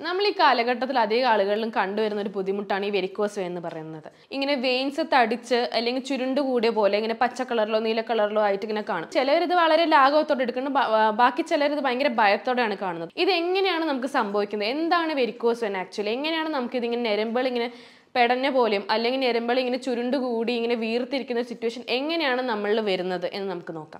നമ്മൾ ഈ കാലഘട്ടത്തിൽ അധികം ആളുകളിലും കണ്ടുവരുന്ന ഒരു ബുദ്ധിമുട്ടാണ് ഈ വെരിക്കോസ് വെയിൻ എന്ന് പറയുന്നത് ഇങ്ങനെ വെയിൻസ് തടിച്ച് അല്ലെങ്കിൽ ചുരുണ്ട് കൂടിയ പോലെ ഇങ്ങനെ പച്ച കളറിലോ നീല കളറിലോ ആയിട്ട് ഇങ്ങനെ കാണും ചിലരിത് വളരെ ലാഘവത്തോടെ എടുക്കുന്നു ബ- ആ, ബാക്കി ചിലരിത് ഭയങ്കര ഭയത്തോടെയാണ് കാണുന്നത് ഇത് എങ്ങനെയാണ് നമുക്ക് സംഭവിക്കുന്നത് എന്താണ് വെരിക്കോസ് വെയിൻ ആക്ച്വലി എങ്ങനെയാണ് നമുക്ക് ഇതിങ്ങനെ ഞരമ്പുകൾ ഇങ്ങനെ പെടഞ്ഞ പോലെയും അല്ലെങ്കിൽ ഞരമ്പുകൾ ഇങ്ങനെ ചുരുണ്ട് കൂടി ഇങ്ങനെ വീർത്തിരിക്കുന്ന സിറ്റുവേഷൻ എങ്ങനെയാണ് നമ്മളിൽ വരുന്നത് എന്ന് നമുക്ക് നോക്കാം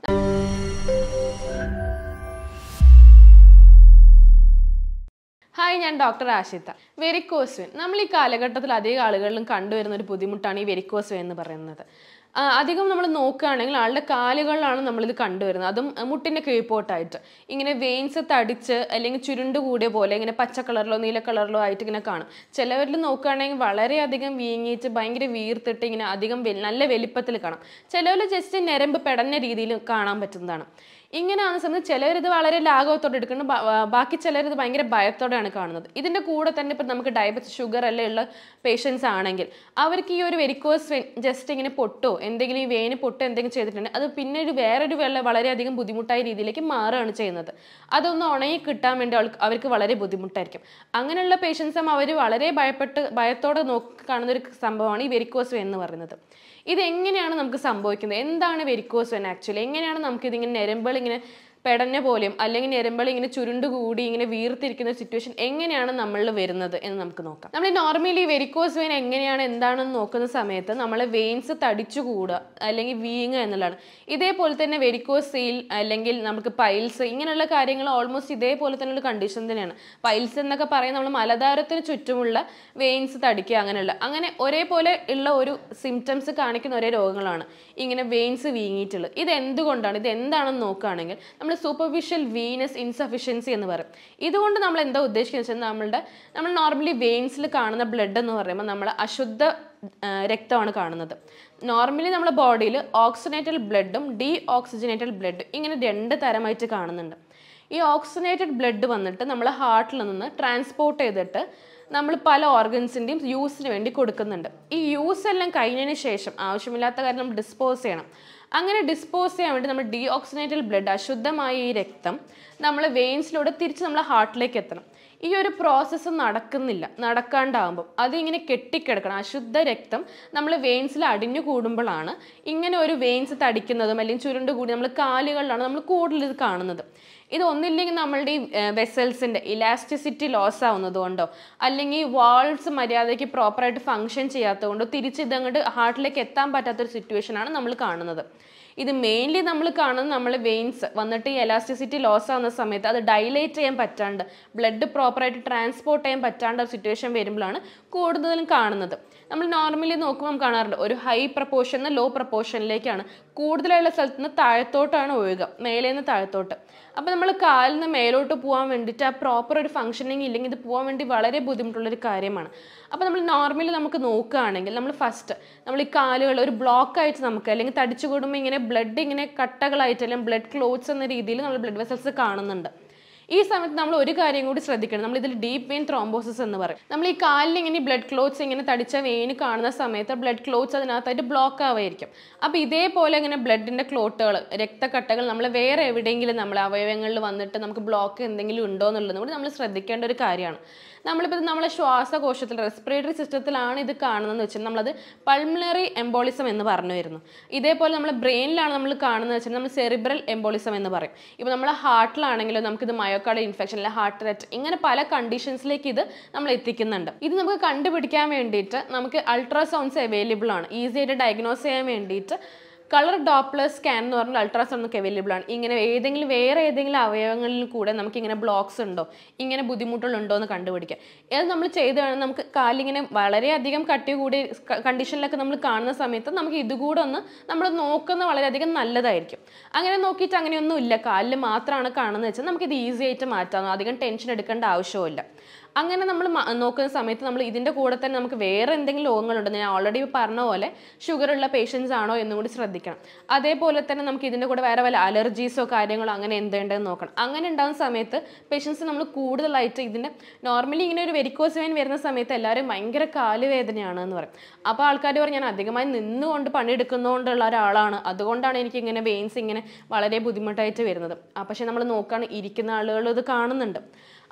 ഹായ് ഞാൻ ഡോക്ടർ ആഷിത്ത വെരിക്കോസ് വെയിൻ നമ്മൾ ഈ കാലഘട്ടത്തിൽ അധികം ആളുകളിലും കണ്ടുവരുന്ന ഒരു ബുദ്ധിമുട്ടാണ് ഈ വെരിക്കോസ് വെയിൻ എന്ന് പറയുന്നത് ആ, അധികം നമ്മൾ നോക്കുകയാണെങ്കിൽ ആളുടെ കാലുകളിലാണ് നമ്മളിത് കണ്ടുവരുന്നത് അതും ആ, മുട്ടിൻ്റെ കീഴ്പോട്ടായിട്ട് ഇങ്ങനെ വെയിൻസ് തടിച്ച് അല്ലെങ്കിൽ ചുരുണ്ട് കൂടിയ പോലെ ഇങ്ങനെ പച്ച കളറിലോ നീല കളറിലോ ആയിട്ട് ഇങ്ങനെ കാണും ചിലവരിൽ നോക്കുകയാണെങ്കിൽ വളരെയധികം വീങ്ങിയിട്ട് ഭയങ്കര വീർത്തിട്ട് ഇങ്ങനെ അധികം വെ- നല്ല വലിപ്പത്തിൽ കാണാം ചിലവരിൽ ജസ്റ്റ് ഞരമ്പ് പെടഞ്ഞ രീതിയിൽ കാണാൻ പറ്റുന്നതാണ് ഇങ്ങനെയാകുന്ന സമയത്ത് ചിലരിത് വളരെ ലാഘവത്തോടെ എടുക്കുന്നു ബ- ആ, ബാക്കി ചിലരിത് ഭയങ്കര ഭയത്തോടെയാണ് കാണുന്നത് ഇതിൻ്റെ കൂടെ തന്നെ ഇപ്പം നമുക്ക് ഡയബറ്റിസ് ഷുഗർ എല്ലാം ഉള്ള പേഷ്യൻസ് ആണെങ്കിൽ അവർക്ക് ഈ ഒരു വെരിക്കോസ് വെയിൻ ജസ്റ്റ് ഇങ്ങനെ പൊട്ടോ എന്തെങ്കിലും ഈ വെയിന് പൊട്ടോ എന്തെങ്കിലും ചെയ്തിട്ടുണ്ടെങ്കിൽ അത് പിന്നെ ഒരു വേറൊരു വെള്ള വളരെയധികം ബുദ്ധിമുട്ടായ രീതിയിലേക്ക് മാറുകയാണ് ചെയ്യുന്നത് അതൊന്ന് ഉണങ്ങി കിട്ടാൻ വേണ്ടി അവൾക്ക് അവർക്ക് വളരെ ബുദ്ധിമുട്ടായിരിക്കും അങ്ങനെയുള്ള പേഷ്യൻസും അവർ വളരെ ഭയപ്പെട്ട് ഭയത്തോടെ നോക്കി കാണുന്ന ഒരു സംഭവമാണ് ഈ വെരിക്കോസ് വെയിൻ എന്ന് പറയുന്നത് ഇത് എങ്ങനെയാണ് നമുക്ക് സംഭവിക്കുന്നത് എന്താണ് വെരിക്കോസ് വെയിൻ ആക്ച്വലി എങ്ങനെയാണ് നമുക്ക് ഇതിങ്ങനെ ഞരമ്പുകൾ ഇങ്ങനെ പെടഞ്ഞ പോലെയും അല്ലെങ്കിൽ ഞരമ്പുകൾ ഇങ്ങനെ ചുരുണ്ട് കൂടി ഇങ്ങനെ വീർത്തിരിക്കുന്ന സിറ്റുവേഷൻ എങ്ങനെയാണ് നമ്മളിൽ വരുന്നത് എന്ന് നമുക്ക് നോക്കാം നമ്മൾ നോർമലി വെരിക്കോസ് വെയിൻ എങ്ങനെയാണ് എന്താണെന്ന് നോക്കുന്ന സമയത്ത് നമ്മളെ വെയിൻസ് തടിച്ചു കൂടുക അല്ലെങ്കിൽ വീങ്ങുക എന്നുള്ളതാണ് ഇതേപോലെ തന്നെ വെരിക്കോസ് സെയിൽ അല്ലെങ്കിൽ നമുക്ക് പൈൽസ് ഇങ്ങനെയുള്ള കാര്യങ്ങൾ ഓൾമോസ്റ്റ് ഇതേപോലെ തന്നെ ഒരു കണ്ടീഷൻ തന്നെയാണ് പൈൽസ് എന്നൊക്കെ പറയുന്നത് നമ്മൾ മലദ്വാരത്തിന് ചുറ്റുമുള്ള വെയിൻസ് തടിക്കുക അങ്ങനെയുള്ള അങ്ങനെ ഒരേപോലെ ഉള്ള ഒരു സിംറ്റംസ് കാണിക്കുന്ന ഒരേ രോഗങ്ങളാണ് ഇങ്ങനെ വെയിൻസ് വീങ്ങിയിട്ടുള്ളത് ഇത് എന്തുകൊണ്ടാണ് ഇത് എന്താണെന്ന് നോക്കുകയാണെങ്കിൽ നമ്മൾ സൂപ്പർഫിഷ്യൽ വീനസ് ഇൻസഫിഷ്യൻസി എന്ന് പറയും ഇതുകൊണ്ട് നമ്മൾ എന്താ ഉദ്ദേശിക്കുന്നത് വെച്ചാൽ നമ്മളുടെ നമ്മൾ നോർമലി വെയിൻസിൽ കാണുന്ന ബ്ലഡ് എന്ന് പറയുമ്പോൾ നമ്മൾ അശുദ്ധ ആ, രക്തമാണ് കാണുന്നത് നോർമലി നമ്മുടെ ബോഡിയിൽ ഓക്സിനേറ്റഡ് ബ്ലഡും ഡീ ഓക്സിജനേറ്റഡ് ബ്ലഡും ഇങ്ങനെ രണ്ട് തരമായിട്ട് കാണുന്നുണ്ട് ഈ ഓക്സിനേറ്റഡ് ബ്ലഡ് വന്നിട്ട് നമ്മൾ ഹാർട്ടിൽ നിന്ന് ട്രാൻസ്പോർട്ട് ചെയ്തിട്ട് നമ്മൾ പല ഓർഗൻസിൻ്റെയും യൂസിന് വേണ്ടി കൊടുക്കുന്നുണ്ട് ഈ യൂസ് എല്ലാം കഴിഞ്ഞതിന് ശേഷം ആവശ്യമില്ലാത്ത കാര്യം നമ്മൾ ഡിസ്പോസ് ചെയ്യണം അങ്ങനെ ഡിസ്പോസ് ചെയ്യാൻ വേണ്ടി നമ്മൾ ഡീ ഓക്സിനേറ്റഡ് ബ്ലഡ് അശുദ്ധമായ ഈ രക്തം നമ്മൾ വെയിൻസിലൂടെ തിരിച്ച് നമ്മളെ ഹാർട്ടിലേക്ക് എത്തണം ഈ ഒരു പ്രോസസ്സ് നടക്കുന്നില്ല നടക്കാണ്ടാവുമ്പോൾ അതിങ്ങനെ കെട്ടിക്കിടക്കണം അശുദ്ധ രക്തം നമ്മൾ വെയിൻസിൽ അടിഞ്ഞു കൂടുമ്പോഴാണ് ഇങ്ങനെ ഒരു വെയിൻസ് തടിക്കുന്നതും അല്ലെങ്കിൽ ചുരുണ്ട് കൂടി നമ്മൾ കാലുകളിലാണ് നമ്മൾ കൂടുതൽ ഇത് കാണുന്നത് ഇത് ഒന്നില്ലെങ്കിൽ നമ്മളുടെ ഈ വെസൽസിൻ്റെ ഇലാസ്റ്റിസിറ്റി ലോസ് ആവുന്നത് കൊണ്ടോ അല്ലെങ്കിൽ വാൾസ് മര്യാദയ്ക്ക് പ്രോപ്പറായിട്ട് ഫങ്ഷൻ ചെയ്യാത്തത് കൊണ്ടോ തിരിച്ച് ഇതങ്ങോട്ട് ഹാർട്ടിലേക്ക് എത്താൻ പറ്റാത്തൊരു സിറ്റുവേഷനാണ് നമ്മൾ കാണുന്നത് ഇത് മെയിൻലി നമ്മൾ കാണുന്നത് നമ്മളെ വെയിൻസ് വന്നിട്ട് ഈ എലാസ്റ്റിസിറ്റി ലോസ് ആവുന്ന സമയത്ത് അത് ഡൈലേറ്റ് ചെയ്യാൻ പറ്റാണ്ട് ബ്ലഡ് പ്രോപ്പറായിട്ട് ട്രാൻസ്പോർട്ട് ചെയ്യാൻ പറ്റാണ്ട ഒരു സിറ്റുവേഷൻ വരുമ്പോഴാണ് കൂടുതലും കാണുന്നത് നമ്മൾ നോർമലി നോക്കുമ്പോൾ നമുക്ക് കാണാറുണ്ട് ഒരു ഹൈ പ്രപ്പോർഷൻ നിന്ന് ലോ പ്രപ്പോർഷനിലേക്കാണ് കൂടുതലുള്ള സ്ഥലത്ത് നിന്ന് താഴത്തോട്ടാണ് ഒഴുകുക മേലെ നിന്ന് താഴത്തോട്ട് അപ്പോൾ നമ്മൾ കാലിൽ നിന്ന് മേലോട്ട് പോകാൻ വേണ്ടിയിട്ട് ആ പ്രോപ്പർ ഒരു ഫംഗ്ഷനിങ് ഇല്ലെങ്കിൽ ഇത് പോകാൻ വേണ്ടി വളരെ ബുദ്ധിമുട്ടുള്ളൊരു കാര്യമാണ് അപ്പോൾ നമ്മൾ നോർമലി നമുക്ക് നോക്കുകയാണെങ്കിൽ നമ്മൾ ഫസ്റ്റ് നമ്മൾ ഈ കാലുകൾ ഒരു ബ്ലോക്ക് ആയിട്ട് നമുക്ക് അല്ലെങ്കിൽ തടിച്ചു കൂടുമ്പോൾ ഇങ്ങനെ ബ്ലഡ് ഇങ്ങനെ കട്ടകളായിട്ട് അല്ലെങ്കിൽ ബ്ലഡ് ക്ലോത്ത്സ് എന്ന രീതിയിൽ നമ്മൾ ബ്ലഡ് വെസൽസ് കാണുന്നുണ്ട് ഈ സമയത്ത് നമ്മൾ ഒരു കാര്യം കൂടി ശ്രദ്ധിക്കണം നമ്മൾ ഇതിൽ ഡീപ്പ് വെയിൻ ത്രോംബോസിസ് എന്ന് പറയും നമ്മൾ ഈ കാലിൽ ഇങ്ങനെ ബ്ലഡ് ക്ലോത്ത്സ് ഇങ്ങനെ തടിച്ച വെയിന് കാണുന്ന സമയത്ത് ബ്ലഡ് ക്ലോത്ത്സ് അതിനകത്തായിട്ട് ബ്ലോക്ക് ആവായിരിക്കും അപ്പോൾ ഇതേപോലെ ഇങ്ങനെ ബ്ലഡിൻ്റെ ക്ലോട്ടുകൾ രക്തക്കട്ടകൾ നമ്മൾ വേറെ എവിടെയെങ്കിലും നമ്മളെ അവയവങ്ങളിൽ വന്നിട്ട് നമുക്ക് ബ്ലോക്ക് എന്തെങ്കിലും ഉണ്ടോ എന്നുള്ളതും കൂടി നമ്മൾ ശ്രദ്ധിക്കേണ്ട ഒരു കാര്യമാണ് നമ്മളിപ്പോൾ ഇത് നമ്മളെ ശ്വാസകോശത്തിൽ റെസ്പിറേറ്ററി സിസ്റ്റത്തിലാണ് ഇത് കാണുന്നതെന്ന് വെച്ചാൽ നമ്മളത് പൾമിനറി എംബോളിസം എന്ന് പറഞ്ഞു വരുന്നു ഇതേപോലെ നമ്മൾ ബ്രെയിനിലാണ് നമ്മൾ കാണുന്നത് വെച്ചാൽ നമ്മൾ സെറിബ്രൽ എംബോളിസം എന്ന് പറയും ഇപ്പോൾ നമ്മുടെ ഹാർട്ടിലാണെങ്കിലും നമുക്കിത് മയോക്കാർഡ് ഇൻഫെക്ഷൻ അല്ലെങ്കിൽ ഹാർട്ട് അറ്റാക്ക് ഇങ്ങനെ പല കണ്ടീഷൻസിലേക്ക് ഇത് നമ്മൾ എത്തിക്കുന്നുണ്ട് ഇത് നമുക്ക് കണ്ടുപിടിക്കാൻ വേണ്ടിയിട്ട് നമുക്ക് അൾട്രാസൗണ്ട്സ് അവൈലബിൾ ആണ് ഈസി ആയിട്ട് ഡയഗ്നോസ് ചെയ്യാൻ വേണ്ടിയിട്ട് കളർ ഡോപ്ലർ സ്കാൻ എന്ന് പറഞ്ഞാൽ അൾട്രാസൗണ്ട് ഒക്കെ അവൈലബിൾ ആണ് ഇങ്ങനെ ഏതെങ്കിലും വേറെ ഏതെങ്കിലും അവയവങ്ങളിൽ കൂടെ നമുക്ക് ഇങ്ങനെ ബ്ലോക്സ് ഉണ്ടോ ഇങ്ങനെ ബുദ്ധിമുട്ടുകളുണ്ടോ എന്ന് കണ്ടുപിടിക്കാം ഇത് നമ്മൾ ചെയ്താണ് നമുക്ക് കാലിങ്ങനെ വളരെയധികം കട്ടി കൂടി കണ്ടീഷനിലൊക്കെ നമ്മൾ കാണുന്ന സമയത്ത് നമുക്ക് ഇതുകൂടെ ഒന്ന് നമ്മൾ നോക്കുന്ന വളരെയധികം നല്ലതായിരിക്കും അങ്ങനെ നോക്കിയിട്ട് അങ്ങനെയൊന്നും ഇല്ല കാലിൽ മാത്രമാണ് കാണുന്നത് വെച്ചാൽ നമുക്കിത് ഈസി ആയിട്ട് മാറ്റാം അധികം ടെൻഷൻ എടുക്കേണ്ട ആവശ്യമില്ല അങ്ങനെ നമ്മൾ നോക്കുന്ന സമയത്ത് നമ്മൾ ഇതിൻ്റെ കൂടെ തന്നെ നമുക്ക് വേറെ എന്തെങ്കിലും രോഗങ്ങളുണ്ടോ ഞാൻ ഓൾറെഡി പറഞ്ഞ പോലെ ഷുഗർ ഉള്ള പേഷ്യൻസ് ആണോ എന്നും കൂടി ശ്രദ്ധിക്കണം അതേപോലെ തന്നെ നമുക്ക് ഇതിൻ്റെ കൂടെ വേറെ വല്ല അലർജീസോ കാര്യങ്ങളോ അങ്ങനെ എന്തുണ്ടെന്ന് നോക്കണം അങ്ങനെ ഉണ്ടാകുന്ന സമയത്ത് പേഷ്യൻസ് നമ്മൾ കൂടുതലായിട്ട് ഇതിൻ്റെ നോർമലി ഇങ്ങനെ ഒരു വെരിക്കോസ് വെയിൻ വരുന്ന സമയത്ത് എല്ലാവരും ഭയങ്കര കാലുവേദനയാണ് എന്ന് പറയും അപ്പോൾ ആൾക്കാർ പറയും ഞാൻ അധികമായി നിന്നുകൊണ്ട് പണിയെടുക്കുന്നതുകൊണ്ടുള്ള ഒരാളാണ് അതുകൊണ്ടാണ് എനിക്ക് ഇങ്ങനെ വെയിൻസ് ഇങ്ങനെ വളരെ ബുദ്ധിമുട്ടായിട്ട് വരുന്നത് ആ പക്ഷേ നമ്മൾ നോക്കുകയാണ് ഇരിക്കുന്ന ആളുകൾ ഇത് കാണുന്നുണ്ട്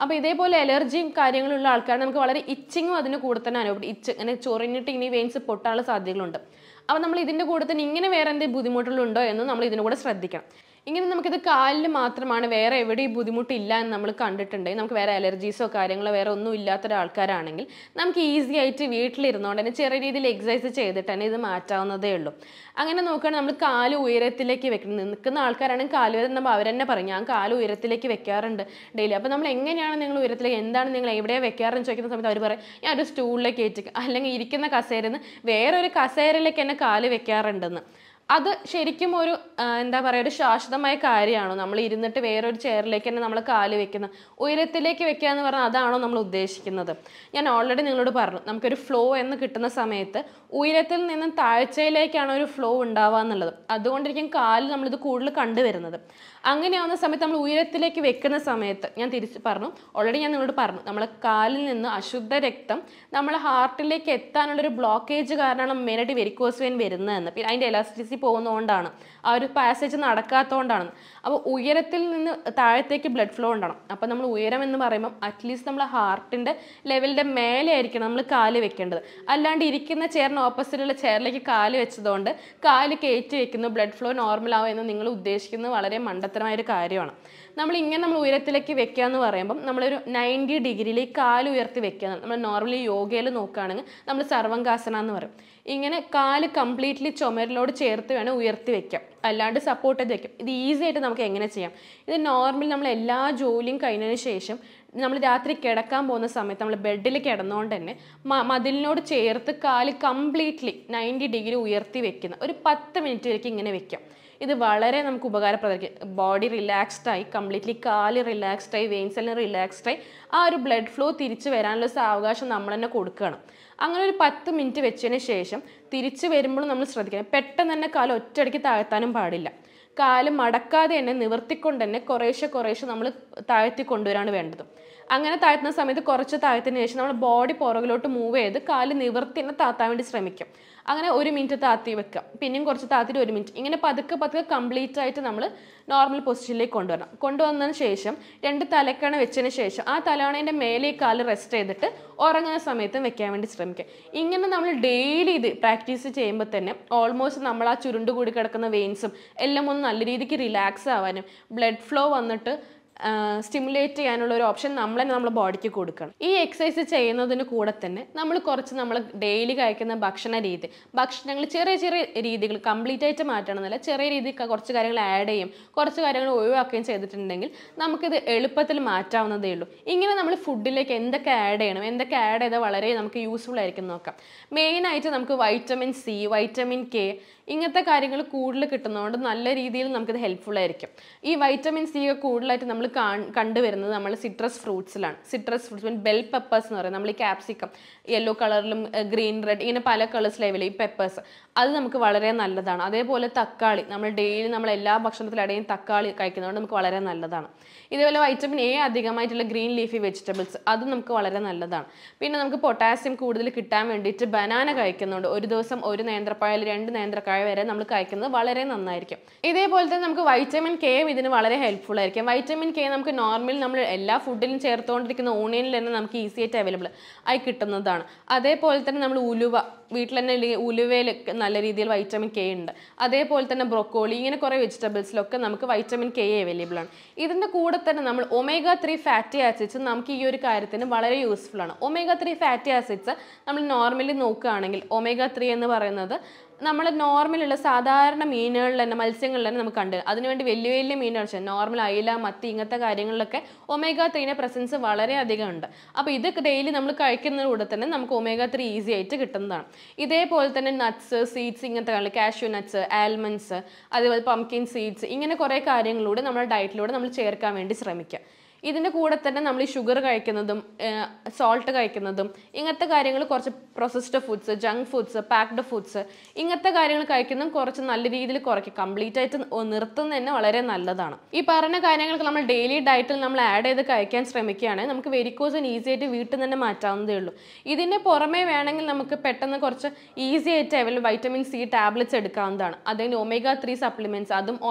അപ്പോൾ ഇതേപോലെ അലർജിയും കാര്യങ്ങളുള്ള ആൾക്കാർ നമുക്ക് വളരെ ഇച്ചിങ്ങും അതിന് കൂടെ തന്നെ അനുഭവപ്പെടും ഇച്ച് ഇങ്ങനെ ചൊറിഞ്ഞിട്ട് ഇനി വെയിൻസ് പൊട്ടാനുള്ള സാധ്യതകളുണ്ട് അപ്പോൾ നമ്മൾ ഇതിൻ്റെ കൂടെ തന്നെ ഇങ്ങനെ വേറെ എന്തെങ്കിലും ബുദ്ധിമുട്ടുകളുണ്ടോ എന്ന് നമ്മൾ ഇതിൻ്റെ കൂടെ ശ്രദ്ധിക്കണം ഇങ്ങനെ നമുക്കിത് കാലിൽ മാത്രമാണ് വേറെ എവിടെയും ബുദ്ധിമുട്ടില്ല എന്ന് നമ്മൾ കണ്ടിട്ടുണ്ടെങ്കിൽ നമുക്ക് വേറെ അലർജീസോ കാര്യങ്ങളോ വേറെ ഒന്നും ഇല്ലാത്ത ഒരാൾക്കാരാണെങ്കിൽ നമുക്ക് ഈസി ആയിട്ട് വീട്ടിലിരുന്നുകൊണ്ട് തന്നെ ചെറിയ രീതിയിൽ എക്സസൈസ് ചെയ്തിട്ട് തന്നെ ഇത് മാറ്റാവുന്നതേ ഉള്ളൂ അങ്ങനെ നോക്കുകയാണെങ്കിൽ നമ്മൾ കാല് ഉയരത്തിലേക്ക് വെക്കണം നിൽക്കുന്ന ആൾക്കാരാണെങ്കിൽ കാല് വരുമ്പോൾ അവർ തന്നെ പറയും ഞാൻ കാല് ഉയരത്തിലേക്ക് വെക്കാറുണ്ട് ഡെയിലി അപ്പോൾ നമ്മൾ എങ്ങനെയാണ് നിങ്ങൾ ഉയരത്തിലേക്ക് എന്താണ് നിങ്ങൾ എവിടെയാണ് വെക്കാറെന്ന് ചോദിക്കുന്ന സമയത്ത് അവർ പറയും ഞാൻ ഒരു സ്റ്റൂളിലേക്ക് കയറ്റി അല്ലെങ്കിൽ ഇരിക്കുന്ന കസേരയിൽ നിന്ന് വേറൊരു കസേരയിലേക്ക് തന്നെ കാല് വെക്കാറുണ്ടെന്ന് അത് ശരിക്കും ഒരു ആ, എന്താ പറയുക ഒരു ശാശ്വതമായ കാര്യമാണോ നമ്മൾ ഇരുന്നിട്ട് വേറൊരു ചെയറിലേക്ക് തന്നെ നമ്മൾ കാല് വെക്കുന്ന ഉയരത്തിലേക്ക് വെക്കുക എന്ന് പറഞ്ഞാൽ അതാണോ നമ്മൾ ഉദ്ദേശിക്കുന്നത് ഞാൻ ഓൾറെഡി നിങ്ങളോട് പറഞ്ഞു നമുക്കൊരു ഫ്ലോ എന്ന് കിട്ടുന്ന സമയത്ത് ഉയരത്തിൽ നിന്ന് താഴ്ചയിലേക്കാണ് ഒരു ഫ്ലോ ഉണ്ടാവുക എന്നുള്ളത് അതുകൊണ്ടിരിക്കും കാലിൽ നമ്മളിത് കൂടുതൽ കണ്ടുവരുന്നത് അങ്ങനെയാവുന്ന സമയത്ത് നമ്മൾ ഉയരത്തിലേക്ക് വെക്കുന്ന സമയത്ത് ഞാൻ തിരിച്ച് പറഞ്ഞു ഓൾറെഡി ഞാൻ നിങ്ങളോട് പറഞ്ഞു നമ്മളെ കാലിൽ നിന്ന് അശുദ്ധ രക്തം നമ്മളെ ഹാർട്ടിലേക്ക് എത്താനുള്ളൊരു ബ്ലോക്കേജ് കാരണമാണ് മെയിനായിട്ട് വെരിക്കോസ് വെയിൻ വരുന്നതെന്ന് പിന്നെ അതിൻ്റെ എലാസ്റ്റിസിറ്റി പോകുന്നതുകൊണ്ടാണ് ആ ഒരു പാസേജ് നടക്കാത്തതുകൊണ്ടാണ് അപ്പോൾ ഉയരത്തിൽ നിന്ന് താഴത്തേക്ക് ബ്ലഡ് ഫ്ലോ ഉണ്ടാവണം അപ്പോൾ നമ്മൾ ഉയരം എന്ന് പറയുമ്പോൾ അറ്റ്ലീസ്റ്റ് നമ്മൾ ഹാർട്ടിൻ്റെ ലെവലിൻ്റെ മേലെ ആയിരിക്കണം നമ്മൾ കാല് വെക്കേണ്ടത് അല്ലാണ്ട് ഇരിക്കുന്ന ചെയറിന് ഓപ്പോസിറ്റുള്ള ചെയറിലേക്ക് കാല് വെച്ചതുകൊണ്ട് കാല് കയറ്റി വെക്കുന്നു ബ്ലഡ് ഫ്ലോ നോർമൽ ആവും എന്ന് നിങ്ങൾ ഉദ്ദേശിക്കുന്നത് വളരെ മണ്ടത്തരമായ ഒരു കാര്യമാണ് നമ്മൾ ഇങ്ങനെ നമ്മൾ ഉയരത്തിലേക്ക് വെക്കുക എന്ന് പറയുമ്പം നമ്മളൊരു നയൻറ്റി ഡിഗ്രിയിൽ ഈ കാല് ഉയർത്തി വെക്കുക നമ്മൾ നോർമലി യോഗയിൽ നോക്കുകയാണെങ്കിൽ നമ്മൾ സർവങ്കാസന എന്ന് പറയും ഇങ്ങനെ കാല് കംപ്ലീറ്റ്ലി ചുമരിലോട് ചേർത്ത് വേണം ഉയർത്തി വെക്കാം അല്ലാണ്ട് സപ്പോർട്ട് ചെയ്ത് വെക്കാം ഇത് ഈസി ആയിട്ട് നമുക്ക് എങ്ങനെ ചെയ്യാം ഇത് നോർമലി നമ്മൾ എല്ലാ ജോലിയും കഴിഞ്ഞതിന് ശേഷം നമ്മൾ രാത്രി കിടക്കാൻ പോകുന്ന സമയത്ത് നമ്മൾ ബെഡിൽ കിടന്നുകൊണ്ട് തന്നെ മ- മതിലിനോട് ചേർത്ത് കാല് കംപ്ലീറ്റ്ലി നയൻറ്റി ഡിഗ്രി ഉയർത്തി വെക്കുന്ന ഒരു പത്ത് മിനിറ്റ് വരയ്ക്ക് ഇങ്ങനെ വെക്കാം ഇത് വളരെ നമുക്ക് ഉപകാരപ്രദമായിരിക്കും ബോഡി റിലാക്സ്ഡ് ആയി കംപ്ലീറ്റ്ലി കാല് റിലാക്സ്ഡ് ആയി വെയിൻസ് എല്ലാം റിലാക്സ്ഡ് ആയി ആ ഒരു ബ്ലഡ് ഫ്ലോ തിരിച്ചു വരാനുള്ള സാവകാശം നമ്മൾ തന്നെ കൊടുക്കണം അങ്ങനെ ഒരു പത്ത് മിനിറ്റ് വെച്ചതിന് ശേഷം തിരിച്ചു വരുമ്പോൾ നമ്മൾ ശ്രദ്ധിക്കണം പെട്ടെന്ന് തന്നെ കാല് ഒറ്റയടിക്ക് താഴ്ത്താനും പാടില്ല കാല് മടക്കാതെ തന്നെ നിവർത്തിക്കൊണ്ട് തന്നെ കുറേശ്ശെ കുറേശ്ശെ നമ്മൾ താഴ്ത്തി കൊണ്ടുവരാണ് വേണ്ടത് അങ്ങനെ താഴ്ത്തുന്ന സമയത്ത് കുറച്ച് താഴ്ത്തിന് ശേഷം നമ്മൾ ബോഡി പുറകിലോട്ട് മൂവ് ചെയ്ത് കാല് നിവർത്തി തന്നെ താത്താൻ വേണ്ടി ശ്രമിക്കും അങ്ങനെ ഒരു മിനിറ്റ് താത്തി വെക്കാം പിന്നെയും കുറച്ച് താത്തിട്ട് ഒരു മിനിറ്റ് ഇങ്ങനെ പതുക്കെ പതുക്കെ കംപ്ലീറ്റ് ആയിട്ട് നമ്മൾ നോർമൽ പൊസിഷനിലേക്ക് കൊണ്ടുവരണം കൊണ്ടുവന്നതിന് ശേഷം രണ്ട് തലക്കണ വെച്ചതിന് ശേഷം ആ തലവണേൻ്റെ മേലെ ഈ കാല് റെസ്റ്റ് ചെയ്തിട്ട് ഉറങ്ങുന്ന സമയത്തും വെക്കാൻ വേണ്ടി ശ്രമിക്കുക ഇങ്ങനെ നമ്മൾ ഡെയിലി ഇത് പ്രാക്ടീസ് ചെയ്യുമ്പോൾ തന്നെ ഓൾമോസ്റ്റ് നമ്മൾ ആ ചുരുണ്ട് കൂടി കിടക്കുന്ന വെയിൻസും എല്ലാം ഒന്ന് നല്ല രീതിക്ക് റിലാക്സ് ആവാനും ബ്ലഡ് ഫ്ലോ വന്നിട്ട് സ്റ്റിമുലേറ്റ് ചെയ്യാനുള്ള ഒരു ഓപ്ഷൻ നമ്മൾ തന്നെ നമ്മുടെ ബോഡിക്ക് കൊടുക്കണം ഈ എക്സസൈസ് ചെയ്യുന്നതിന് കൂടെ തന്നെ നമ്മൾ കുറച്ച് നമ്മൾ ഡെയിലി കഴിക്കുന്ന ഭക്ഷണ രീതി ഭക്ഷണങ്ങൾ ചെറിയ ചെറിയ രീതികൾ കംപ്ലീറ്റ് ആയിട്ട് മാറ്റണമെന്നല്ല ചെറിയ രീതിയിൽ കുറച്ച് കാര്യങ്ങൾ ആഡ് ചെയ്യും കുറച്ച് കാര്യങ്ങൾ ഒഴിവാക്കുകയും ചെയ്തിട്ടുണ്ടെങ്കിൽ നമുക്കിത് എളുപ്പത്തിൽ മാറ്റാവുന്നതേ ഉള്ളൂ ഇങ്ങനെ നമ്മൾ ഫുഡിലേക്ക് എന്തൊക്കെ ആഡ് ചെയ്യണം എന്തൊക്കെ ആഡ് ചെയ്താൽ വളരെ നമുക്ക് യൂസ്ഫുൾ ആയിരിക്കും എന്ന് നോക്കാം മെയിനായിട്ട് നമുക്ക് വൈറ്റമിൻ സി വൈറ്റമിൻ കെ ഇങ്ങനത്തെ കാര്യങ്ങൾ കൂടുതൽ കിട്ടുന്നതുകൊണ്ട് നല്ല രീതിയിൽ നമുക്കിത് ഹെൽപ്ഫുൾ ആയിരിക്കും ഈ വൈറ്റമിൻ സി ഒക്കെ കൂടുതലായിട്ട് നമ്മൾ കണ്ടുവരുന്നത് നമ്മൾ സിട്രസ് ഫ്രൂട്ട്സിലാണ് citrus fruits mean bell peppers എന്ന് പറയും നമ്മൾ ഈ ക്യാപ്സിക്കം യെല്ലോ കളറിലും ഗ്രീൻ റെഡ് ഇങ്ങനെ പല കളേഴ്സ് ലെവലിൽ ഈ പെപ്പേഴ്സ് അത് നമുക്ക് വളരെ നല്ലതാണ് അതേപോലെ തക്കാളി നമ്മൾ ഡെയിലി നമ്മൾ എല്ലാ ഭക്ഷണത്തിലടയും തക്കാളി കഴിക്കുന്നതുകൊണ്ട് നമുക്ക് വളരെ നല്ലതാണ് ഇതേപോലെ വൈറ്റമിൻ എ അധികമായിട്ടുള്ള ഗ്രീൻ ലീഫി വെജിറ്റബിൾസ് അതും നമുക്ക് വളരെ നല്ലതാണ് പിന്നെ നമുക്ക് പൊട്ടാസ്യം കൂടുതൽ കിട്ടാൻ വേണ്ടിയിട്ട് ബനാന കഴിക്കുന്നുണ്ട് ഒരു ദിവസം ഒരു നേന്ത്രപ്പഴം അല്ലെങ്കിൽ രണ്ട് നേന്ത്രക്കായ വരെ നമ്മൾ കഴിക്കുന്നത് വളരെ നന്നായിരിക്കും ഇതേപോലെ തന്നെ നമുക്ക് വൈറ്റമിൻ കെ ഇതിന് വളരെ ഹെൽപ്ഫുൾ ആയിരിക്കും വൈറ്റമിൻ കെ നമുക്ക് നോർമൽ നമ്മൾ എല്ലാ ഫുഡിലും ചേർത്തുകൊണ്ടിരിക്കുന്ന ഓണിയനിൽ തന്നെ നമുക്ക് ഈസി ആയിട്ട് അവൈലബിൾ ആയി കിട്ടുന്നതാണ് അതേപോലെ തന്നെ നമ്മൾ ഉലുവ വീട്ടിൽ തന്നെ ഇല്ലേ ഉലുവയിൽ നല്ല രീതിയിൽ വൈറ്റമിൻ കെ ഉണ്ട് അതേപോലെ തന്നെ ബ്രൊക്കോളി ഇങ്ങനെ കുറേ വെജിറ്റബിൾസിലൊക്കെ നമുക്ക് വൈറ്റമിൻ കെ അവൈലബിൾ ആണ് ഇതിൻ്റെ കൂടെ തന്നെ നമ്മൾ ഒമേഗ ത്രീ ഫാറ്റി ആസിഡ്സ് നമുക്ക് ഈ ഒരു കാര്യത്തിന് വളരെ യൂസ്ഫുൾ ആണ് ഒമേഗ ത്രീ ഫാറ്റി ആസിഡ്സ് നമ്മൾ നോർമലി നോക്കുകയാണെങ്കിൽ ഒമേഗ ത്രീ എന്ന് പറയുന്നത് നമ്മൾ നോർമലുള്ള സാധാരണ മീനുകളിൽ തന്നെ മത്സ്യങ്ങളിൽ തന്നെ നമുക്ക് കണ്ട് അതിനുവേണ്ടി വലിയ വലിയ മീനുകൾ നോർമൽ അയില മത്തി ഇങ്ങനത്തെ കാര്യങ്ങളിലൊക്കെ ഒമേഗ ത്രീയുടെ പ്രസൻസ് വളരെ അധികം ഉണ്ട് അപ്പോൾ ഇത് ഡെയിലി നമ്മൾ കഴിക്കുന്നതിലൂടെ തന്നെ നമുക്ക് ഒമേഗ ത്രീ ഈസി ആയിട്ട് കിട്ടുന്നതാണ് ഇതേപോലെ തന്നെ നട്ട്സ് സീഡ്സ് ഇങ്ങനത്തെ കാര്യങ്ങൾ കാഷ്യൂ നട്ട്സ് ആൽമണ്ട്സ് അതേപോലെ പംകിൻ സീഡ്സ് ഇങ്ങനെ കുറേ കാര്യങ്ങളിലൂടെ നമ്മുടെ ഡയറ്റിലൂടെ നമ്മൾ ചേർക്കാൻ വേണ്ടി ശ്രമിക്കുക ഇതിൻ്റെ കൂടെ തന്നെ നമ്മൾ ഈ ഷുഗർ കഴിക്കുന്നതും സോൾട്ട് കഴിക്കുന്നതും ഇങ്ങനത്തെ കാര്യങ്ങൾ കുറച്ച് processed foods junk foods packed foods ഇങ്ങനത്തെ കാര്യങ്ങൾ കഴിക്കുന്നതും കുറച്ച് നല്ല രീതിയിൽ കുറയ്ക്കും കംപ്ലീറ്റ് ആയിട്ട് ഒ- നിർത്തുന്നത് തന്നെ വളരെ നല്ലതാണ് ഈ പറഞ്ഞ കാര്യങ്ങൾക്ക് നമ്മൾ ഡെയിലി ഡയറ്റിൽ നമ്മൾ ആഡ് ചെയ്ത് കഴിക്കാൻ ശ്രമിക്കുകയാണെങ്കിൽ നമുക്ക് വെരിക്കോസിന് ഈസി ആയിട്ട് വീട്ടിൽ നിന്ന് തന്നെ മാറ്റാവുന്നതേ ഉള്ളൂ ഇതിന് പുറമേ വേണമെങ്കിൽ നമുക്ക് പെട്ടെന്ന് കുറച്ച് ഈസി ആയിട്ട് അവൈലബിൾ വൈറ്റമിൻ സി ടാബ്ലറ്റ്സ് എടുക്കാവുന്നതാണ് അതിന് ഒമേഗ ത്രീ സപ്ലിമെന്റ്സ് അതും ഓയിൽ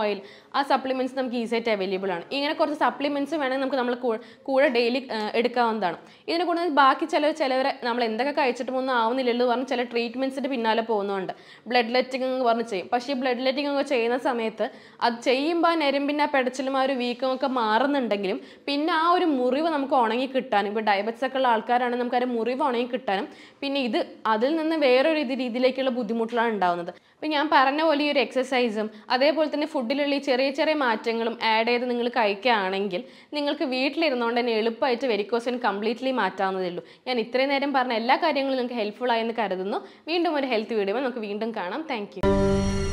ആ സപ്ലിമെൻറ്റ്സ് നമുക്ക് ഈസി ആയിട്ട് അവൈലബിൾ ആണ് ഇങ്ങനെ കുറച്ച് സപ്ലിമെൻറ്റ്സ് വേണമെങ്കിൽ നമുക്ക് നമ്മൾ കൂടെ ഡെയിലി എടുക്കാവുന്നതാണ് ഇതിനെ കൂടെ ബാക്കി ചിലർ ചിലവരെ നമ്മൾ എന്തൊക്കെ കഴിച്ചിട്ടും ഒന്നും ആവുന്നില്ലല്ലോ പറഞ്ഞ് ചില ട്രീറ്റ്മെൻറ്റ്സിൻ്റെ പിന്നാലെ പോകുന്നുണ്ട് ബ്ലഡ് ലെറ്റിംഗ് എന്ന് പറഞ്ഞ് ചെയ്യും പക്ഷേ ഈ ബ്ലഡ് ലെറ്റിംഗ് ഒക്കെ ചെയ്യുന്ന സമയത്ത് അത് ചെയ്യുമ്പോൾ ആ ഞരമ്പിൻ്റെ ആ പെടച്ചിലും ആ ഒരു വീക്കം ഒക്കെ മാറുന്നുണ്ടെങ്കിലും പിന്നെ ആ ഒരു മുറിവ് നമുക്ക് ഉണങ്ങി കിട്ടാനും ഇപ്പോൾ ഡയബറ്റ്സ് ഒക്കെ ഉള്ള ആൾക്കാരാണെങ്കിൽ നമുക്ക് ആ ഒരു മുറിവ് ഉണങ്ങി കിട്ടാനും പിന്നെ ഇത് അതിൽ നിന്ന് വേറൊരു ഇത് രീതിയിലേക്കുള്ള ബുദ്ധിമുട്ടുകളാണ് ഉണ്ടാകുന്നത് അപ്പോൾ ഞാൻ പറഞ്ഞ പോലെ ഈ ഒരു എക്സസൈസും അതേപോലെ തന്നെ ഫുഡിലുള്ള ഈ ചെറിയ ചെറിയ മാറ്റങ്ങളും ആഡ് ചെയ്ത് നിങ്ങൾ കഴിക്കുകയാണെങ്കിൽ നിങ്ങൾക്ക് വീട്ടിലിരുന്നുകൊണ്ട് തന്നെ എളുപ്പമായിട്ട് വെരിക്കോസിൻ കംപ്ലീറ്റ്ലി മാറ്റാവുന്നതേ ഉള്ളൂ ഞാൻ ഇത്രയും നേരം പറഞ്ഞ എല്ലാ കാര്യങ്ങളും നിങ്ങൾക്ക് ഹെൽപ്ഫുൾ ആയെന്ന് കരുതുന്നു വീണ്ടും ഒരു ഹെൽത്ത് വീഡിയോ നമുക്ക് വീണ്ടും കാണാം താങ്ക്